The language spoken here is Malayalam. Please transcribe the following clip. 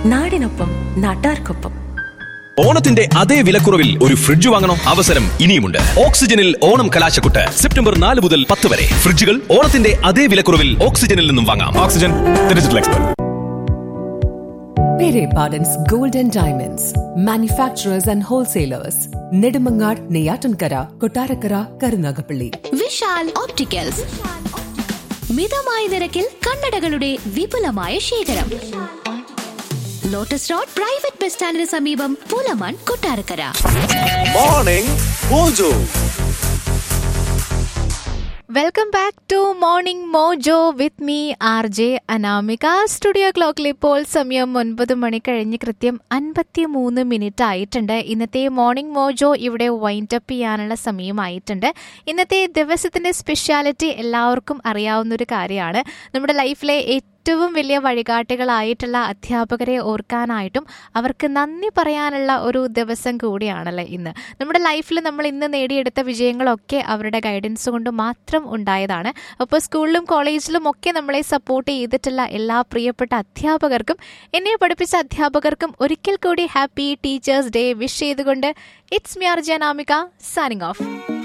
നാടിനൊപ്പം നാട്ടാർക്കൊപ്പം ഓണത്തിന്റെ അതേ വിലക്കുറവിൽ ഒരു ഫ്രിഡ്ജ് വാങ്ങണോ അവസരം ഇനിയുമുണ്ട് ഓക്സിജനിൽ ഓണം കലാശക്കുട്ട് സെപ്റ്റംബർ നാല് മുതൽ പത്ത് വരെ ഫ്രിഡ്ജുകൾ ഓണത്തിന്റെ അതേ വിലക്കുറവിൽ ഓക്സിജനിൽ നിന്നും വാങ്ങാം oxygen digital expert Pere Pardon's Gold and Diamonds, manufacturers and wholesalers, Nedumangad, Neyatankara, Kotarakara, Karunagapalli. Vishal opticals മിതമായ നിരക്കിൽ കണ്ണടകളുടെ വിപുലമായ ശേഖരം ലോട്ടസ് റോഡ് പ്രൈവറ്റ് ബസ് സ്റ്റാൻഡിന് സമീപം Pulamon Kottarakkara morning mojo welcome back to morning mojo with me R J Anamika studio ക്ലോക്കിൽ ഇപ്പോൾ സമയം ഒൻപത് മണി കഴിഞ്ഞ് കൃത്യം അൻപത്തി മൂന്ന് മിനിറ്റ് ആയിട്ടുണ്ട് ഇന്നത്തെ മോർണിംഗ് മോജോ ഇവിടെ വൈൻഡ് അപ്പ് ചെയ്യാനുള്ള സമയമായിട്ടുണ്ട് ഇന്നത്തെ ദിവസത്തിന്റെ സ്പെഷ്യാലിറ്റി എല്ലാവർക്കും അറിയാവുന്ന ഒരു കാര്യമാണ് നമ്മുടെ ലൈഫിലെ ഏറ്റവും വലിയ വഴികാട്ടികളായിട്ടുള്ള അധ്യാപകരെ ഓർക്കാനായിട്ടും അവർക്ക് നന്ദി പറയാനുള്ള ഒരു ദിവസം കൂടിയാണല്ലേ ഇന്ന് നമ്മുടെ ലൈഫിൽ നമ്മൾ ഇന്ന് നേടിയെടുത്ത വിജയങ്ങളൊക്കെ അവരുടെ ഗൈഡൻസ് കൊണ്ട് മാത്രം ഉണ്ടായതാണ് അപ്പോൾ സ്കൂളിലും കോളേജിലും ഒക്കെ നമ്മളെ സപ്പോർട്ട് ചെയ്തിട്ടുള്ള എല്ലാ പ്രിയപ്പെട്ട അധ്യാപകർക്കും എന്നെ പഠിപ്പിച്ച അധ്യാപകർക്കും ഒരിക്കൽ കൂടി ഹാപ്പി ടീച്ചേഴ്സ് ഡേ വിഷ് ചെയ്തുകൊണ്ട് it's me R Janamika signing of